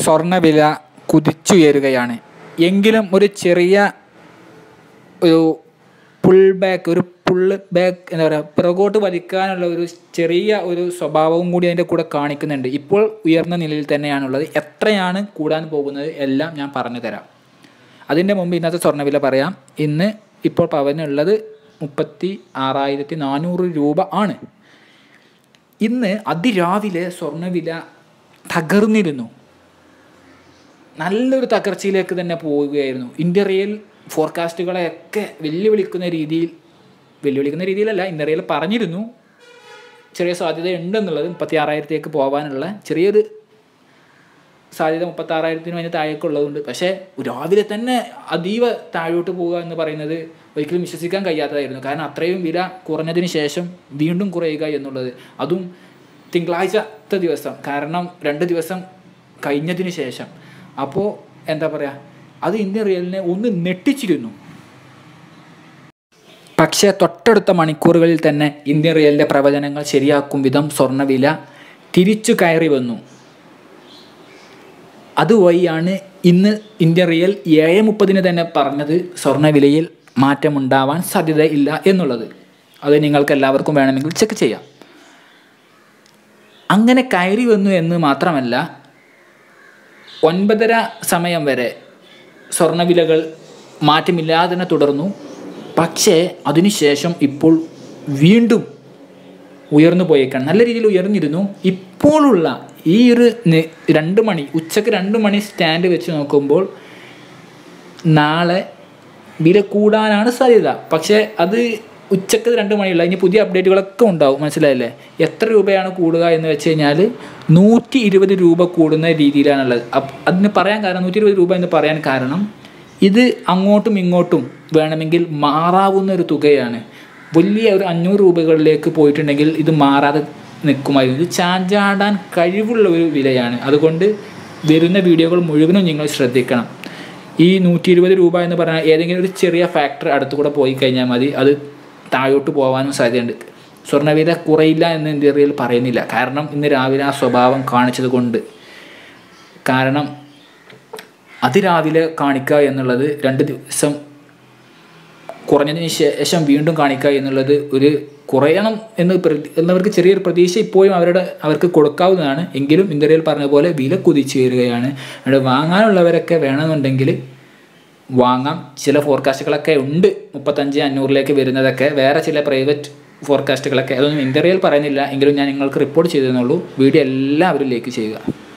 സ്വർണ്ണവില കുതിച്ചുയരുകയാണ് എങ്കിലും ഒരു ചെറിയ ഒരു പുൾ ബാക്ക് ഒരു പുള്ള് ബാക്ക് എന്താ പറയുക പിറകോട്ട് വലിക്കാനുള്ള ഒരു ചെറിയ ഒരു സ്വഭാവവും കൂടി അതിൻ്റെ കൂടെ കാണിക്കുന്നുണ്ട് ഇപ്പോൾ ഉയർന്ന നിലയിൽ തന്നെയാണുള്ളത് എത്രയാണ് കൂടാൻ പോകുന്നത് എല്ലാം ഞാൻ പറഞ്ഞു തരാം അതിൻ്റെ മുമ്പ് ഇന്നത്തെ സ്വർണ്ണവില പറയാം ഇന്ന് ഇപ്പോൾ പവനുള്ളത് മുപ്പത്തി ആറായിരത്തി നാനൂറ് രൂപ ആണ് ഇന്ന് അതിരാവിലെ സ്വർണ്ണവില തകർന്നിരുന്നു നല്ലൊരു തകർച്ചയിലേക്ക് തന്നെ പോവുകയായിരുന്നു ഇന്ത്യ റിയൽ ഫോർകാസ്റ്റുകളെയൊക്കെ വെല്ലുവിളിക്കുന്ന രീതിയിൽ വെല്ലുവിളിക്കുന്ന രീതിയിലല്ല ഇന്ത്യ റിയൽ പറഞ്ഞിരുന്നു ചെറിയ സാധ്യത ഉണ്ടെന്നുള്ളത് മുപ്പത്തി ആറായിരത്തേക്ക് പോകാനുള്ള ചെറിയൊരു സാധ്യത മുപ്പത്താറായിരത്തിന് അതിന് താഴേക്ക് ഉള്ളതുകൊണ്ട് പക്ഷേ രാവിലെ തന്നെ അതീവ താഴോട്ട് പോവുക എന്ന് പറയുന്നത് ഒരിക്കലും വിശ്വസിക്കാൻ കഴിയാത്തതായിരുന്നു കാരണം അത്രയും വില കുറഞ്ഞതിന് ശേഷം വീണ്ടും കുറയുക എന്നുള്ളത് അതും തിങ്കളാഴ്ചത്തെ ദിവസം കാരണം രണ്ട് ദിവസം കഴിഞ്ഞതിന് ശേഷം അപ്പോൾ എന്താ പറയുക അത് ഇന്ത്യൻ റിയലിനെ ഒന്ന് നെട്ടിച്ചിരുന്നു പക്ഷേ തൊട്ടടുത്ത മണിക്കൂറുകളിൽ തന്നെ ഇന്ത്യൻ റിയലിൻ്റെ പ്രവചനങ്ങൾ ശരിയാക്കും വിധം സ്വർണ്ണവില തിരിച്ചു കയറി വന്നു അതുവഴിയാണ് ഇന്ന് ഇന്ത്യൻ റിയൽ ഏഴ് മുപ്പതിന് തന്നെ പറഞ്ഞത് സ്വർണ്ണവിലയിൽ മാറ്റമുണ്ടാവാൻ സാധ്യതയില്ല എന്നുള്ളത് അത് നിങ്ങൾക്ക് എല്ലാവർക്കും വേണമെങ്കിൽ ചെക്ക് ചെയ്യാം അങ്ങനെ കയറി വന്നു എന്ന് മാത്രമല്ല ഒൻപതര സമയം വരെ സ്വർണ്ണവിലകൾ മാറ്റമില്ലാതെ തന്നെ തുടർന്നു പക്ഷേ അതിനുശേഷം ഇപ്പോൾ വീണ്ടും ഉയർന്നു പോയേക്കാണ് നല്ല രീതിയിൽ ഉയർന്നിരുന്നു ഇപ്പോഴുള്ള ഈ ഒരു നെ- രണ്ട് മണി ഉച്ചക്ക് രണ്ട് മണി സ്റ്റാൻഡ് വെച്ച് നോക്കുമ്പോൾ നാളെ വില കൂടാനാണ് സാധ്യത പക്ഷേ അത് ഉച്ചക്ക് രണ്ട് മണിയുള്ള ഇനി പുതിയ അപ്ഡേറ്റുകളൊക്കെ ഉണ്ടാവും മനസ്സിലായില്ലേ എത്ര രൂപയാണ് കൂടുക എന്ന് വെച്ച് കഴിഞ്ഞാൽ നൂറ്റി ഇരുപത് രൂപ കൂടുന്ന രീതിയിലാണുള്ളത് അപ്പ് അതിന് പറയാൻ കാരണം നൂറ്റി ഇരുപത് രൂപ എന്ന് പറയാൻ കാരണം ഇത് അങ്ങോട്ടും ഇങ്ങോട്ടും വേണമെങ്കിൽ മാറാവുന്ന ഒരു തുകയാണ് വലിയ ഒരു അഞ്ഞൂറ് രൂപകളിലേക്ക് പോയിട്ടുണ്ടെങ്കിൽ ഇത് മാറാതെ നിൽക്കുമായിരുന്നു ഇത് ചാഞ്ചാടാൻ കഴിവുള്ള ഒരു വിലയാണ് അതുകൊണ്ട് വരുന്ന വീഡിയോകൾ മുഴുവനും നിങ്ങൾ ശ്രദ്ധിക്കണം ഈ നൂറ്റി ഇരുപത് രൂപ എന്ന് പറഞ്ഞാൽ ഏതെങ്കിലും ഒരു ചെറിയ ഫാക്ടർ അടുത്തുകൂടെ പോയി കഴിഞ്ഞാൽ മതി അത് താഴോട്ട് പോകാനും സാധ്യതയുണ്ട് സ്വർണ്ണവില കുറയില്ല എന്ന് ഇന്ത്യയിൽ പറയുന്നില്ല കാരണം ഇന്ന് രാവിലെ ആ സ്വഭാവം കാണിച്ചത് കൊണ്ട് കാരണം അതിരാവിലെ കാണിക്കുക എന്നുള്ളത് രണ്ട് ദിവസം കുറഞ്ഞതിന് ശേഷം വീണ്ടും കാണിക്കുക എന്നുള്ളത് ഒരു കുറയണം എന്ന് പ്രതി- എന്നവർക്ക് ചെറിയൊരു പ്രതീക്ഷ ഇപ്പോഴും അവരുടെ അവർക്ക് കൊടുക്കാവുന്നതാണ് എങ്കിലും ഇന്ത്യയിൽ പറഞ്ഞ പോലെ വില കുതിച്ചു വരികയാണ് അവിടെ വാങ്ങാനുള്ളവരൊക്കെ വേണമെന്നുണ്ടെങ്കിൽ വാങ്ങാം ചില ഫോർകാസ്റ്റുകളൊക്കെ ഉണ്ട് മുപ്പത്തഞ്ച് അഞ്ഞൂറിലേക്ക് വരുന്നതൊക്കെ വേറെ ചില പ്രൈവറ്റ് ഫോർകാസ്റ്റുകളൊക്കെ അതൊന്നും ഇന്ത്യയിൽ പറയുന്നില്ല എങ്കിലും ഞാൻ നിങ്ങൾക്ക് റിപ്പോർട്ട് ചെയ്തെന്നുള്ളൂ വീഡിയോ എല്ലാവരിലേക്ക് ചെയ്യുക